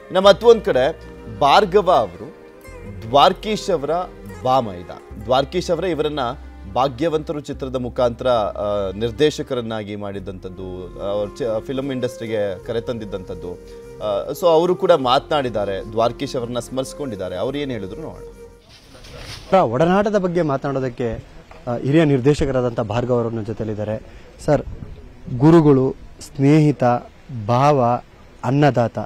ನಮ್ಮ ಮತ್ತೊಂದು ಕಡೆ ಭಾರ್ಗವ ಅವರು ದ್ವಾರ್ಕೀಶ್ ಅವರ ಬಾಮೈದ ದ್ವಾರ್ಕೀಶ್ ಅವರೇ ಇವರನ್ನ ಭಾಗ್ಯವಂತರು ಚಿತ್ರದ ಮುಖಾಂತರ ಆ, ನಿರ್ದೇಶಕರನ್ನಾಗಿ ಮಾಡಿದ್ದಂಥದ್ದು ಫಿಲಮ್ ಇಂಡಸ್ಟ್ರಿಗೆ ಕರೆತಂದಿದ್ದಂಥದ್ದು ಸೊ ಅವರು ಕೂಡ ಮಾತನಾಡಿದ್ದಾರೆ ದ್ವಾರ್ಕೀಶ್ ಅವರನ್ನ ಸ್ಮರಿಸ್ಕೊಂಡಿದ್ದಾರೆ ಅವ್ರು ಏನು ಹೇಳಿದ್ರು ನೋಡೋಣ ಅವರ ಒಡನಾಟದ ಬಗ್ಗೆ ಮಾತನಾಡೋದಕ್ಕೆ ಆ, ಹಿರಿಯ ನಿರ್ದೇಶಕರಾದಂಥ ಭಾರ್ಗವ್ ಅವರ ಜೊತೆಲಿದ್ದಾರೆ ಸರ್ ಗುರುಗಳು ಸ್ನೇಹಿತ ಭಾವ ಅನ್ನದಾತ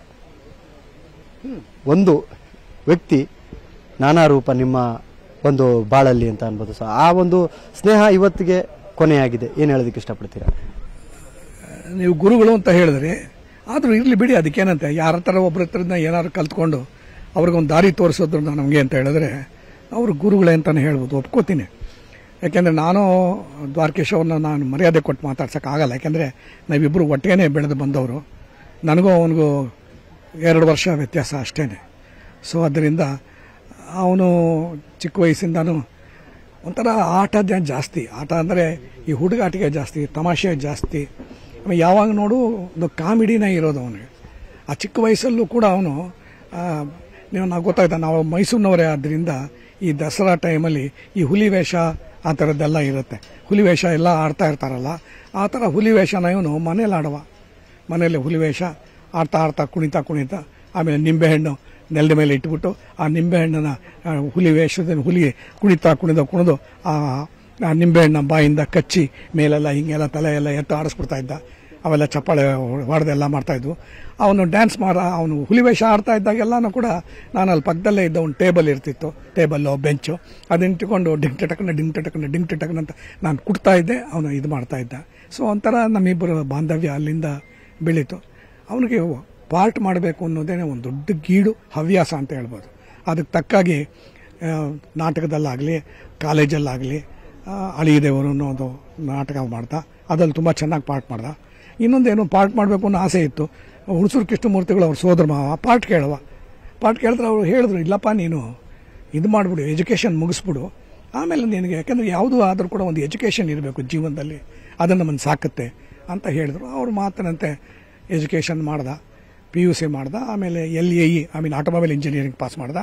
ಒಂದು ವ್ಯಕ್ತಿ ನಾನಾ ರೂಪ ನಿಮ್ಮ ಒಂದು ಬಾಳಲ್ಲಿ ಅಂತ ಅನ್ಬೋದು ಸರ್ ಆ ಒಂದು ಸ್ನೇಹ ಇವತ್ತಿಗೆ ಕೊನೆಯಾಗಿದೆ ಏನು ಹೇಳೋದಕ್ಕೆ ಇಷ್ಟಪಡ್ತೀರಾ ನೀವು ಗುರುಗಳು ಅಂತ ಹೇಳಿದ್ರಿ ಆದರೂ ಇರಲಿ ಬಿಡಿ ಅದಕ್ಕೇನಂತೆ ಯಾರ ಥರ ಒಬ್ಬರ ಹತ್ರದಿಂದ ಏನಾದ್ರು ಕಲ್ತ್ಕೊಂಡು ಅವ್ರಿಗೊಂದು ದಾರಿ ತೋರಿಸೋದ್ರ ನಮಗೆ ಅಂತ ಹೇಳಿದ್ರೆ ಅವರು ಗುರುಗಳೇ ಅಂತಲೇ ಹೇಳ್ಬೋದು ಒಪ್ಕೋತೀನಿ ಯಾಕೆಂದರೆ ನಾನು ದ್ವಾರಕೇಶ್ ಅವ್ರನ್ನ ನಾನು ಮರ್ಯಾದೆ ಕೊಟ್ಟು ಮಾತಾಡ್ಸೋಕ್ಕಾಗಲ್ಲ ಯಾಕೆಂದರೆ ನಾವಿಬ್ಬರು ಒಟ್ಟಿಗೆ ಬೆಳೆದು ಬಂದವರು ನನಗೂ ಅವನಿಗೂ ಎರಡು ವರ್ಷ ವ್ಯತ್ಯಾಸ ಅಷ್ಟೇ ಸೊ ಅದರಿಂದ ಅವನು ಚಿಕ್ಕ ವಯಸ್ಸಿಂದನೂ ಒಂಥರ ಆಟ ಜಾ- ಜಾಸ್ತಿ ಆಟ ಅಂದರೆ ಈ ಹುಡುಗಾಟಿಗೆ ಜಾಸ್ತಿ ತಮಾಷೆ ಜಾಸ್ತಿ ಆಮೇಲೆ ಯಾವಾಗ ನೋಡು ಒಂದು ಕಾಮಿಡಿನೇ ಇರೋದು ಅವನಿಗೆ ಆ ಚಿಕ್ಕ ವಯಸ್ಸಲ್ಲೂ ಕೂಡ ಅವನು ನೀವು ನಾವು ಗೊತ್ತಾಯ್ತಾ ನಾವು ಮೈಸೂರಿನವರೇ ಆದ್ದರಿಂದ ಈ ದಸರಾ ಟೈಮಲ್ಲಿ ಈ ಹುಲಿ ವೇಷ ಆ ಥರದ್ದೆಲ್ಲ ಇರುತ್ತೆ ಹುಲಿ ವೇಷ ಎಲ್ಲ ಆಡ್ತಾ ಇರ್ತಾರಲ್ಲ ಆ ಥರ ಹುಲಿ ವೇಷನ ಇವನು ಮನೇಲಿ ಆಡುವ ಮನೆಯಲ್ಲಿ ಹುಲಿ ವೇಷ ಆಡ್ತಾ ಆಡ್ತಾ ಕುಣಿತಾ ಕುಣಿತಾ ಆಮೇಲೆ ನಿಂಬೆಹಣ್ಣು ನೆಲದ ಮೇಲೆ ಇಟ್ಬಿಟ್ಟು ಆ ನಿಂಬೆಹಣ್ಣನ್ನ ಆ, ಹುಲಿ ವೇಷದ ಹುಲಿ ಕುಣಿತಾ ಕುಣಿದ ಕುಣಿದು ಆ ಆ ನಿಂಬೆಹಣ್ಣ ಬಾಯಿಂದ ಕಚ್ಚಿ ಮೇಲೆಲ್ಲ ಹಿಂಗೆಲ್ಲ ತಲೆ ಎಲ್ಲ ಎತ್ತು ಆಡಿಸ್ಬಿಡ್ತಾ ಇದ್ದ ಅವೆಲ್ಲ ಚಪ್ಪಾಳೆ ಹೊಡೆದೆಲ್ಲ ಮಾಡ್ತಾ ಇದ್ವು ಅವನು ಡ್ಯಾನ್ಸ್ ಮಾಡ ಅವನು ಹುಲಿ ವೇಷ ಆಡ್ತಾ ಇದ್ದಾಗೆಲ್ಲನೂ ಕೂಡ ನಾನು ಅಲ್ಲಿ ಪಕ್ಕದಲ್ಲೇ ಇದ್ದ ಒಂದು ಟೇಬಲ್ ಇರ್ತಿತ್ತು ಟೇಬಲ್ಲು ಬೆಂಚು ಅದನ್ನ ಇಟ್ಕೊಂಡು ಡಿಂಗ್ ಟಟಕನ ಡಿಂಗ್ ಟಟಕನ ಡಿಂಗ್ ಟಟಕನ ಅಂತ ನಾನು ಕುಡ್ತಾ ಇದ್ದೆ ಅವನು ಇದು ಮಾಡ್ತಾ ಇದ್ದ ಸೊ ಒಂಥರ ನಮ್ಮಿಬ್ಬರು ಬಾಂಧವ್ಯ ಅಲ್ಲಿಂದ ಬೆಳೀತು ಅವನಿಗೆ ಪಾರ್ಟ್ ಮಾಡಬೇಕು ಅನ್ನೋದೇ ಒಂದು ದೊಡ್ಡ ಗೀಡು ಹವ್ಯಾಸ ಅಂತ ಹೇಳ್ಬೋದು ಅದಕ್ಕೆ ತಕ್ಕಾಗಿ ಆ, ನಾಟಕದಲ್ಲಾಗಲಿ ಕಾಲೇಜಲ್ಲಾಗಲಿ ಅಳಿಯದೇವರು ಅನ್ನೋದು ನಾಟಕ ಮಾಡ್ದ ಅದ್ರಲ್ಲಿ ತುಂಬ ಚೆನ್ನಾಗಿ ಪಾರ್ಟ್ ಮಾಡ್ದ ಇನ್ನೊಂದೇನು ಪಾರ್ಟ್ ಮಾಡಬೇಕು ಅನ್ನೋ ಆಸೆ ಇತ್ತು ಹುಣಸೂರು ಕೃಷ್ಣಮೂರ್ತಿಗಳು ಅವ್ರ ಸೋದರ ಮಾವ ಪಾರ್ಟ್ ಕೇಳುವ ಪಾರ್ಟ್ ಕೇಳಿದ್ರೆ ಅವರು ಹೇಳಿದ್ರು ಇಲ್ಲಪ್ಪ ನೀನು ಇದು ಮಾಡಿಬಿಡು ಎಜುಕೇಷನ್ ಮುಗಿಸ್ಬಿಡು ಆಮೇಲೆ ನಿನಗೆ ಯಾಕಂದರೆ ಯಾವುದು ಆದರೂ ಕೂಡ ಒಂದು ಎಜುಕೇಷನ್ ಇರಬೇಕು ಜೀವನದಲ್ಲಿ ಅದನ್ನು ನಮ್ಮನ್ನು ಸಾಕುತ್ತೆ ಅಂತ ಹೇಳಿದ್ರು ಅವ್ರ ಮಾತಿನಂತೆ ಎಜುಕೇಷನ್ ಮಾಡ್ದ ಪಿ ಯು ಸಿ ಮಾಡ್ದ ಆಮೇಲೆ L A E I mean automobile engineering pass ಮಾಡ್ದ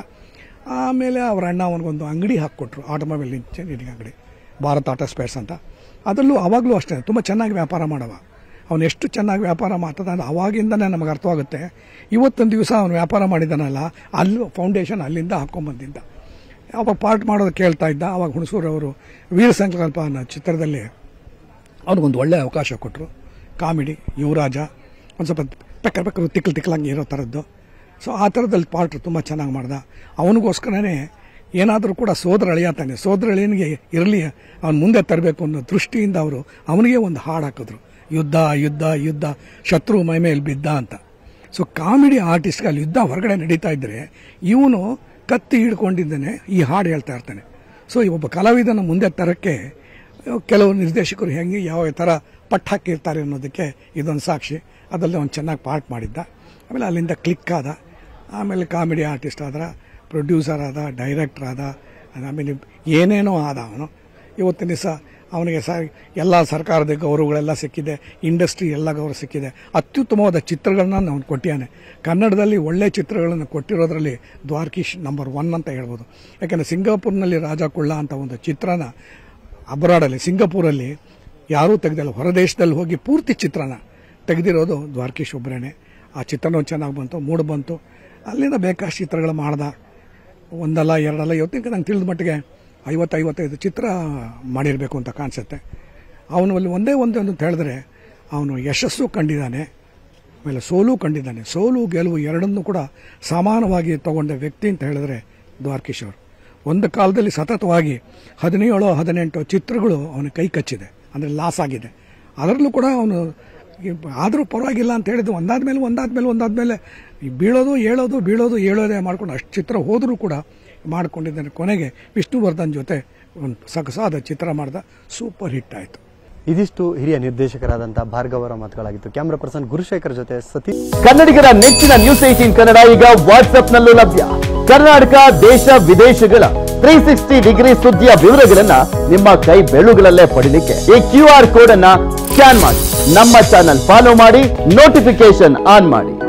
ಆಮೇಲೆ ಅವ್ರ ಅಣ್ಣ ಅವನಿಗೊಂದು ಅಂಗಡಿ ಹಾಕ್ಕೊಟ್ರು ಆಟೋಮೊಬೈಲ್ ಇಂಜಿನಿಯರಿಂಗ್ ಅಂಗಡಿ ಭಾರತ್ ಆಟೋ ಸ್ಪೇರ್ಸ್ ಅಂತ ಅದರಲ್ಲೂ ಅವಾಗಲೂ ಅಷ್ಟೇ ತುಂಬ ಚೆನ್ನಾಗಿ ವ್ಯಾಪಾರ ಮಾಡವ ಅವನು ಎಷ್ಟು ಚೆನ್ನಾಗಿ ವ್ಯಾಪಾರ ಮಾಡ್ತದ ಅಂದ್ರೆ ಅವಾಗಿಂದನೇ ನಮಗೆ ಅರ್ಥವಾಗುತ್ತೆ ಇವತ್ತೊಂದು ದಿವಸ ಅವನು ವ್ಯಾಪಾರ ಮಾಡಿದಾನಲ್ಲ ಅಲ್ಲಿ ಫೌಂಡೇಶನ್ ಅಲ್ಲಿಂದ ಹಾಕ್ಕೊಂಬಂದಿದ್ದ ಅವಾಗ ಪಾರ್ಟ್ ಮಾಡೋದು ಕೇಳ್ತಾ ಇದ್ದ ಅವಾಗ ಹುಣಸೂರವರು ವೀರ ಸಂಕಲ್ಪ ಅನ್ನೋ ಚಿತ್ರದಲ್ಲಿ ಅವ್ನಿಗೊಂದು ಒಳ್ಳೆ ಅವಕಾಶ ಕೊಟ್ಟರು ಕಾಮಿಡಿ ಯುವರಾಜ ಒಂದು ಸ್ವಲ್ಪ ಪೆಕ್ಕರ್ ಪೆಕ್ಕರು ತಿಕ್ಕಲ್ ತಿಕ್ಕಲಂಗೆ ಇರೋ ಥರದ್ದು ಸೊ ಆ ಥರದಲ್ಲಿ ಪಾರ್ಟ್ ತುಂಬ ಚೆನ್ನಾಗಿ ಮಾಡ್ದ ಅವನಿಗೋಸ್ಕರನೇ ಏನಾದರೂ ಕೂಡ ಸೋದರ ಅಳಿಯತಾನೆ ಸೋದರ ಅಳಿಯನಿಗೆ ಇರಲಿ ಅವನು ಮುಂದೆ ತರಬೇಕು ಅನ್ನೋ ದೃಷ್ಟಿಯಿಂದ ಅವರು ಅವನಿಗೆ ಒಂದು ಹಾಡು ಹಾಕಿದ್ರು ಯುದ್ಧ ಯುದ್ಧ ಯುದ್ಧ ಶತ್ರು ಮೈ ಮೇಲೆ ಬಿದ್ದ ಅಂತ ಸೊ ಕಾಮಿಡಿ ಆರ್ಟಿಸ್ಟ್ ಅಲ್ಲಿ ಯುದ್ಧ ಹೊರಗಡೆ ನಡೀತಾ ಇದ್ದರೆ ಇವನು ಕತ್ತಿ ಹಿಡ್ಕೊಂಡಿದ್ದಾನೆ ಈ ಹಾಡು ಹೇಳ್ತಾ ಇರ್ತಾನೆ ಸೊ ಈ ಒಬ್ಬ ಕಲಾವಿದನ ಮುಂದೆ ತರಕ್ಕೆ ಕೆಲವು ನಿರ್ದೇಶಕರು ಹೆಂಗೆ ಯಾವ ಥರ ಪಟ್ಟು ಹಾಕಿರ್ತಾರೆ ಅನ್ನೋದಕ್ಕೆ ಇದೊಂದು ಸಾಕ್ಷಿ ಅದರಲ್ಲಿ ಅವನು ಚೆನ್ನಾಗಿ ಪಾರ್ಟ್ ಮಾಡಿದ್ದ ಆಮೇಲೆ ಅಲ್ಲಿಂದ ಕ್ಲಿಕ್ ಆದ ಆಮೇಲೆ ಕಾಮಿಡಿ ಆರ್ಟಿಸ್ಟ್ ಆದ ಪ್ರೊಡ್ಯೂಸರ್ ಆದ ಡೈರೆಕ್ಟರ್ ಆದ ಆಮೇಲೆ ಏನೇನೋ ಆದ ಅವನು ಇವತ್ತಿನ ದಿವಸ ಅವನಿಗೆ ಸ ಎಲ್ಲ ಸರ್ಕಾರದ ಗೌರವಗಳೆಲ್ಲ ಸಿಕ್ಕಿದೆ ಇಂಡಸ್ಟ್ರಿ ಎಲ್ಲ ಗೌರವ ಸಿಕ್ಕಿದೆ ಅತ್ಯುತ್ತಮವಾದ ಚಿತ್ರಗಳನ್ನ ಅವನು ಕೊಟ್ಟಿಯಾನೆ ಕನ್ನಡದಲ್ಲಿ ಒಳ್ಳೆ ಚಿತ್ರಗಳನ್ನು ಕೊಟ್ಟಿರೋದ್ರಲ್ಲಿ ದ್ವಾರಕೀಶ್ ನಂಬರ್ ಒನ್ ಅಂತ ಹೇಳ್ಬೋದು ಯಾಕೆಂದರೆ ಸಿಂಗಾಪುರ್ನಲ್ಲಿ ರಾಜ ಕುಳ್ಳ ಅಂತ ಒಂದು ಚಿತ್ರನ ಅಬ್ರಾಡಲ್ಲಿ ಸಿಂಗಾಪುರಲ್ಲಿ ಯಾರೂ ತೆಗೆದಿಲ್ಲ ಹೊರದೇಶದಲ್ಲಿ ಹೋಗಿ ಪೂರ್ತಿ ಚಿತ್ರನ ತೆಗೆದಿರೋದು ದ್ವಾರಕೀಶ್ ಒಬ್ಬರೇನೆ ಆ ಚಿತ್ರನೂ ಚೆನ್ನಾಗಿ ಬಂತು ಮೂಡು ಬಂತು ಅಲ್ಲಿಂದ ಬೇಕಾಷ್ಟು ಚಿತ್ರಗಳು ಮಾಡ್ದ ಒಂದಲ್ಲ ಎರಡಲ್ಲ ಇವತ್ತಿನ ನಂಗೆ ತಿಳಿದ ಮಟ್ಟಿಗೆ ಐವತ್ತು ಐವತ್ತೈದು ಚಿತ್ರ ಮಾಡಿರಬೇಕು ಅಂತ ಕಾಣಿಸುತ್ತೆ ಅವನು ಅಲ್ಲಿ ಒಂದೇ ಒಂದು ಅಂತ ಹೇಳಿದ್ರೆ ಅವನು ಯಶಸ್ಸು ಕಂಡಿದ್ದಾನೆ ಆಮೇಲೆ ಸೋಲು ಕಂಡಿದ್ದಾನೆ ಸೋಲು ಗೆಲುವು ಎರಡನ್ನೂ ಕೂಡ ಸಮಾನವಾಗಿ ತಗೊಂಡ ವ್ಯಕ್ತಿ ಅಂತ ಹೇಳಿದ್ರೆ ದ್ವಾರಕೀಶ್ ಅವರು ಒಂದು ಕಾಲದಲ್ಲಿ ಸತತವಾಗಿ ಹದಿನೇಳು ಹದಿನೆಂಟು ಚಿತ್ರಗಳು ಅವನ ಕೈ ಕಚ್ಚಿದೆ ಅಂದರೆ ಲಾಸ್ ಆಗಿದೆ ಅದರಲ್ಲೂ ಕೂಡ ಅವನು ಆದರೂ ಪರವಾಗಿಲ್ಲ ಅಂತ ಹೇಳಿದ್ದು ಒಂದಾದ್ಮೇಲೆ ಒಂದಾದ್ಮೇಲೆ ಒಂದಾದ್ಮೇಲೆ ಈ ಬೀಳೋದು ಏಳೋದು ಬೀಳೋದು ಏಳೋದೇ ಮಾಡ್ಕೊಂಡು ಅಷ್ಟು ಚಿತ್ರ ಹೋದರೂ ಕೂಡ ಮಾಡ್ಕೊಂಡಿದ್ದಾನೆ ಕೊನೆಗೆ ವಿಷ್ಣುವರ್ಧನ್ ಜೊತೆ ಒಂದು ಸೊಗಸಾದ ಚಿತ್ರ ಮಾಡ್ದ ಸೂಪರ್ ಹಿಟ್ ಆಯಿತು ಇದಿಷ್ಟು ಹಿರಿಯ ನಿರ್ದೇಶಕರಾದಂಥ ಭಾರ್ಗವ್ ಅವರ ಮಾತುಗಳಾಗಿತ್ತು ಕ್ಯಾಮ್ರಾ ಪರ್ಸನ್ ಗುರುಶೇಖರ್ ಜೊತೆ ಸತೀಶ್ ಕನ್ನಡಿಗರ ನೆಚ್ಚಿನ ನ್ಯೂಸ್ ಏಟೀನ್ ಕನ್ನಡ ಈಗ ವಾಟ್ಸ್ಆಪ್ ನಲ್ಲೂ ಲಭ್ಯ ಕರ್ನಾಟಕ ದೇಶ ವಿದೇಶಗಳ ತ್ರೀ ಸಿಕ್ಸ್ಟಿ ಡಿಗ್ರಿ ಸುದ್ದಿಯ ವಿವರಗಳನ್ನ ನಿಮ್ಮ ಕೈ ಬೆಳುಗಳಲ್ಲೇ ಪಡಿಲಿಕ್ಕೆ ಈ ಕ್ಯೂ ಆರ್ ಕೋಡ್ ಅನ್ನ ಸ್ಕ್ಯಾನ್ ಮಾಡಿ ನಮ್ಮ ಚಾನಲ್ ಫಾಲೋ ಮಾಡಿ ನೋಟಿಫಿಕೇಶನ್ ಆನ್ ಮಾಡಿ